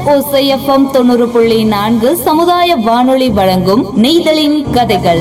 ஓசைஎஃப்எம் தொண்ணூறு புள்ளி நான்கு சமுதாய வானொலி வழங்கும் நெய்தலின் கதைகள்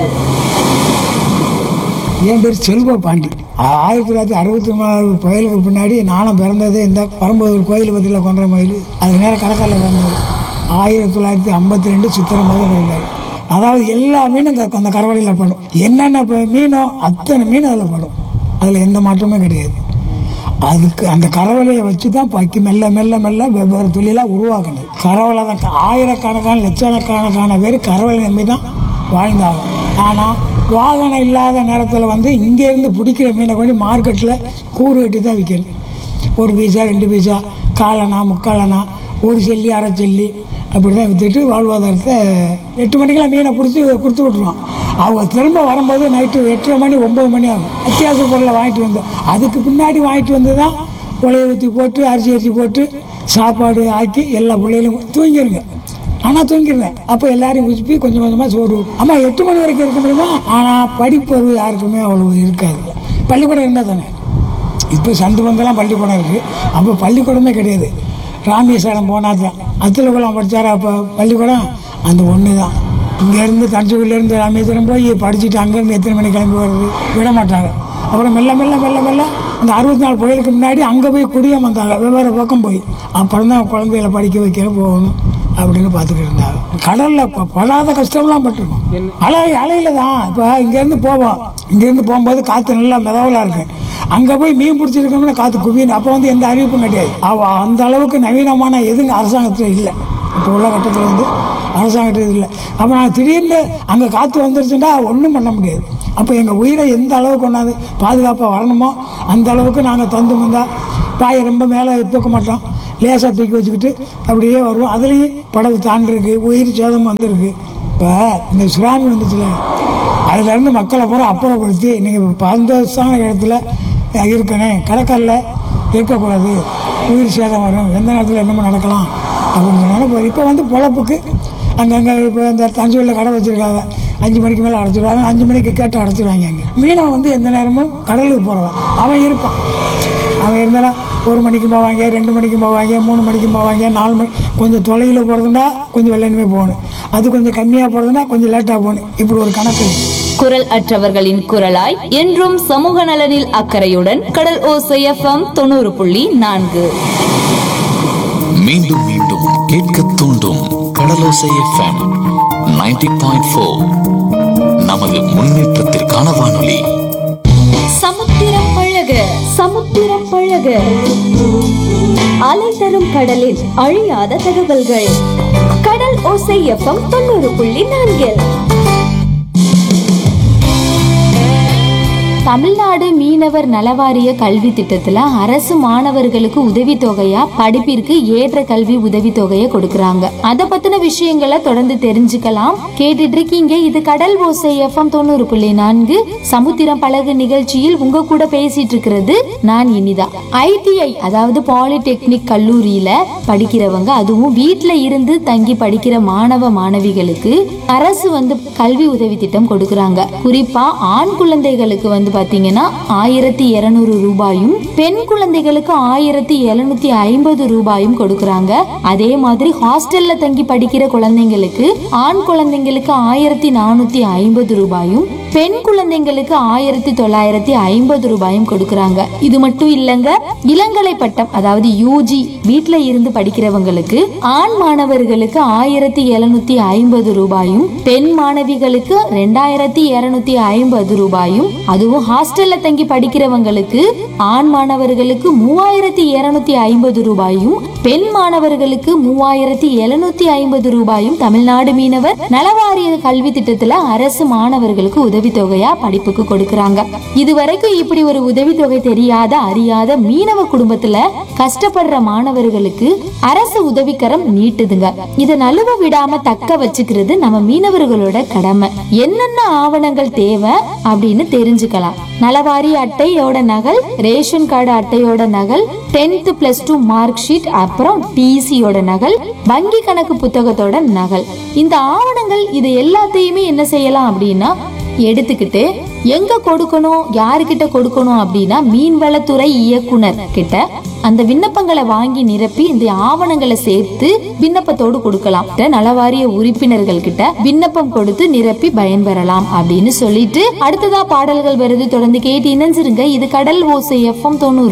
என் பேர் செல்வ பாண்டி ஆ- ஆயிரத்தி தொள்ளாயிரத்தி அறுபத்தி மூணாவது புயலுக்கு பின்னாடி நானும் பிறந்தது இந்த பரம்பூர் கோயில் பற்றியில் கொன்ற மயில் அது நேரம் கடற்கரையில் பிறந்தது ஆயிரத்தி தொள்ளாயிரத்தி ஐம்பத்தி ரெண்டு சித்திரை மாதம் பிறந்தார் அதாவது எல்லா மீனும் இந்த அந்த கரவடையில் படும் என்னென்ன இப்போ மீனோ அத்தனை மீன் அதில் படும் அதில் எந்த மாற்றமும் கிடையாது அதுக்கு அந்த கரவலையை வச்சு தான் பக்கி மெல்ல மெல்ல மெல்ல வெவ்வேறு தொழிலாக உருவாக்கணும் கரவலை தான் க- ஆயிரக்கணக்கான லட்சக்கணக்கான பேர் கரவலை நம்பி தான் வாழ்ந்தாங்க ஆனால் வாகனம் இல்லாத நேரத்தில் வந்து இங்கேருந்து பிடிக்கிற மீனை கொண்டு மார்க்கெட்டில் கூறு கட்டி தான் விற்கணும் ஒரு பீஸா ரெண்டு பீஸா காலனா முக்காலனா ஒரு செல்லி அரை செல்லி அப்படி தான் விற்றுட்டு வாழ்வாதாரத்தை எட்டு மணிக்கெல்லாம் மீனை பிடிச்சி கொடுத்து விட்ருவோம் அவங்க திரும்ப வரும்போது நைட்டு எட்டரை மணி ஒம்பது மணி ஆகும் அத்தியாவசிய பொருளை வாங்கிட்டு வந்தோம் அதுக்கு பின்னாடி வாங்கிட்டு வந்து தான் உலைய ஊற்றி போட்டு அரிசி அரிசி போட்டு சாப்பாடு ஆக்கி எல்லா பிள்ளைகளும் தூங்கிடுங்க ஆனால் தூங்கிடுவேன் அப்போ எல்லாரையும் உசுப்பி கொஞ்சம் கொஞ்சமாக சோறு ஊட்டும். அம்மா எட்டு மணி வரைக்கும் இருக்க முடியுமா ஆனால் படிப்பறிவு யாருக்குமே அவ்வளவு இருக்காது பள்ளிக்கூடம் இருந்தால் தானே இப்போ சந்து பந்தெல்லாம் பள்ளிக்கூடம் இருக்குது அப்போ பள்ளிக்கூடமே கிடையாது ராமேஸ்வரம் போனால் தான் அத்திலகுளம் படித்தார் அப்போ பள்ளிக்கூடம் அந்த ஒன்று தான் இங்கேருந்து தஞ்சாவூர்லேருந்து ராமேஸ்வரம் போய் படிச்சுட்டு அங்கேருந்து எத்தனை மணி கிளம்பி வர்றது விட மாட்டாங்க அப்புறம் மெல்ல மெல்ல மெல்ல மெல்ல அந்த அறுபத்தி நாலு புயலுக்கு முன்னாடி அங்கே போய் குடியம் வந்தாங்க வெவ்வேறு பக்கம் போய் அப்புறம் தான் குழந்தைகளை படிக்க வைக்க போகணும் அப்படின்னு பார்த்துக்கிட்டு இருந்தாங்க கடலில் ப- படாத கஷ்டம்லாம் பட்டிருக்கோம் அலை அலையில தான் இப்போ இங்கேருந்து போவோம் இங்கேருந்து போகும்போது காற்று நல்லா மிதவலாக இருக்கு அங்கே போய் மீன் பிடிச்சிருக்கோம்னா காற்று குவியணும் அப்போ வந்து எந்த அறிவிப்பும் கிடையாது அவ அந்த அளவுக்கு நவீனமான எதுங்க அரசாங்கத்தில் இல்லை இப்போ உள்ள கட்டத்தில் வந்து அரசாங்கத்தில் இல்லை அப்போ நான் திடீர்னு அங்கே காற்று வந்துருச்சுன்னா ஒன்றும் பண்ண முடியாது அப்போ எங்கள் உயிரை எந்த அளவுக்கு கொண்டாந்து பாதுகாப்பாக வரணுமோ அந்த அளவுக்கு நாங்கள் தந்து வந்தால் பாயை ரொம்ப மேலே தூக்க மாட்டோம் லேசாக தூக்கி வச்சுக்கிட்டு அப்படியே வருவோம் அதுலேயும் படகு தாண்டிருக்கு உயிர் சேதம் வந்திருக்கு இப்போ இந்த சுறாமி வந்துச்சுல அதுலேருந்து மக்களை பூரா அப்புறப்படுத்தி நீங்கள் பந்தோஷமான இடத்துல இருக்கணும் கடற்கல்ல இருக்கக்கூடாது உயிர் சேதம் வரும் எந்த நேரத்தில் என்னமோ நடக்கலாம் அப்படின்னு நினைப்போம் இப்போ வந்து பொழப்புக்கு அங்கங்கே இப்போ இந்த தஞ்சூரில் கடை வச்சுருக்காங்க அஞ்சு மணிக்கு மேலே அடைச்சிடுவாங்க அஞ்சு மணிக்கு கேட்டு அடைச்சிடுவாங்க அங்கே மீனவன் வந்து எந்த நேரமும் கடலுக்கு போகிறவன் அவன் இருப்பான் அவன் இருந்தானா ஒரு மணிக்கு போவாங்க ரெண்டு மணிக்கு போவாங்க மூணு மணிக்கு போவாங்க நாலு மணி கொஞ்சம் தொலைவில் போகிறதுனா கொஞ்சம் வெள்ளனுமே போகணும் அது கொஞ்சம் கம்மியாக போகிறதுனா கொஞ்சம் லேட்டாக போகணும் இப்படி ஒரு கணக்கு இருக்கு. குரல் அற்றவர்களின் குரலாய் என்றும் சமூக நலனில் அக்கறையுடன் கடல் ஓசைஎஃப்எம் தொண்ணூறு புள்ளி நான்கு மீண்டும் மீண்டும் கேட்க தூண்டும் கடலோசை எஃப்எம் 90.4 பாயிண்ட் ஃபோர் நமது முன்னேற்றத்திற்கான வானொலி சமுத்திரம் பழக சமுத்திரம் பழக அலை தரும் கடலில் அழியாத தகவல்கள் கடல் ஓசை எஃப்எம் தொண்ணூறு புள்ளி நான்கில் தமிழ்நாடு மீனவர் நலவாரிய கல்வி திட்டத்துல அரசு மாணவர்களுக்கு உதவித்தொகையா படிப்பிற்கு ஏற்ற கல்வி உதவித்தொகையை கொடுக்கறாங்க அத பத்தின விஷயங்களை தொடர்ந்து தெரிஞ்சுக்கலாம் கேட்டுட்டு இருக்கீங்க இது கடல் ஓசை எஃப்எம் தொண்ணூறு புள்ளி நான்கு சமுத்திரம் பழகு நிகழ்ச்சியில் உங்க கூட பேசிட்டு இருக்கிறது நான் இனிதா ஐடிஐ அதாவது பாலிடெக்னிக் கல்லூரியில படிக்கிறவங்க அதுவும் வீட்ல இருந்து தங்கி படிக்கிற மாணவ மாணவிகளுக்கு அரசு வந்து கல்வி உதவி திட்டம் கொடுக்கறாங்க குறிப்பா ஆண் குழந்தைகளுக்கு வந்து பாத்தீங்கன்னா ஆயிரத்தி இருநூறு ரூபாயும் பெண் குழந்தைகளுக்கு ஆயிரத்தி எழுநூத்தி ஐம்பது ரூபாயும் கொடுக்கறாங்க அதே மாதிரி ஹாஸ்டல்ல தங்கி படிக்கிற குழந்தைங்களுக்கு ஆண் குழந்தைங்களுக்கு ஆயிரத்தி நானூத்தி ஐம்பது ரூபாயும் பெண் குழந்தைங்களுக்கு ஆயிரத்தி தொள்ளாயிரத்தி ஐம்பது ரூபாயும் கொடுக்கறாங்க இது மட்டும் இல்லங்க இளங்கலை பட்டம் அதாவது யூஜி வீட்ல இருந்து படிக்கிறவங்களுக்கு ஆண் மாணவர்களுக்கு ஆயிரத்தி எழுநூத்தி ஐம்பது ரூபாயும் பெண் மாணவிகளுக்கு ரெண்டாயிரத்தி இருநூத்தி ஐம்பது ரூபாயும் அதுவும் ஹாஸ்டல்ல தங்கி படிக்கிறவங்களுக்கு ஆண் மாணவர்களுக்கு மூவாயிரத்தி இருநூத்தி ஐம்பது ரூபாயும் பெண் மாணவர்களுக்கு மூவாயிரத்தி எழுநூத்தி ஐம்பது ரூபாயும் தமிழ்நாடு மீனவர் நலவாரிய கல்வி திட்டத்துல அரசு மாணவர்களுக்கு உதவித்தொகையா படிப்புக்கு கொடுக்கறாங்க இதுவரைக்கும் இப்படி ஒரு உதவித்தொகை தெரியாத அறியாத மீனவ குடும்பத்துல கஷ்டப்படுற மாணவர்களுக்கு அரசு உதவிக்கரம் நீட்டுதுங்க இத நழுவ விடாம தக்க வச்சுக்கிறது நம்ம மீனவர்களோட கடமை என்னென்ன ஆவணங்கள் தேவை அப்படின்னு தெரிஞ்சுக்கலாம் நலவாரி அட்டையோட நகல் ரேஷன் கார்டு அட்டையோட நகல் tenth plus two mark sheet அப்புறம் டிசியோட நகல் வங்கி கணக்கு புத்தகத்தோட நகல் இந்த ஆவணங்கள் இது எல்லாத்தையுமே என்ன செய்யலாம் அப்படின்னா எடுத்துக்கிட்டு எங்க கொடுக்கணும் யாருக்கிட்ட கொடுக்கணும் அப்படின்னா மீன்வளத்துறை இயக்குனர் கிட்ட அந்த விண்ணப்பங்களை வாங்கி நிரப்பி இந்த ஆவணங்களை சேர்த்து விண்ணப்பத்தோடு கொடுக்கலாம் இந்த நலவாரிய உறுப்பினர்கள் கிட்ட விண்ணப்பம் கொடுத்து நிரப்பி பயன்பெறலாம் அப்படின்னு சொல்லிட்டு அடுத்ததா பாடல்கள் வருது தொடர்ந்து கேட்டு இணைஞ்சிருங்க இது கடல் ஓசை எஃப்எம் தொண்ணூறு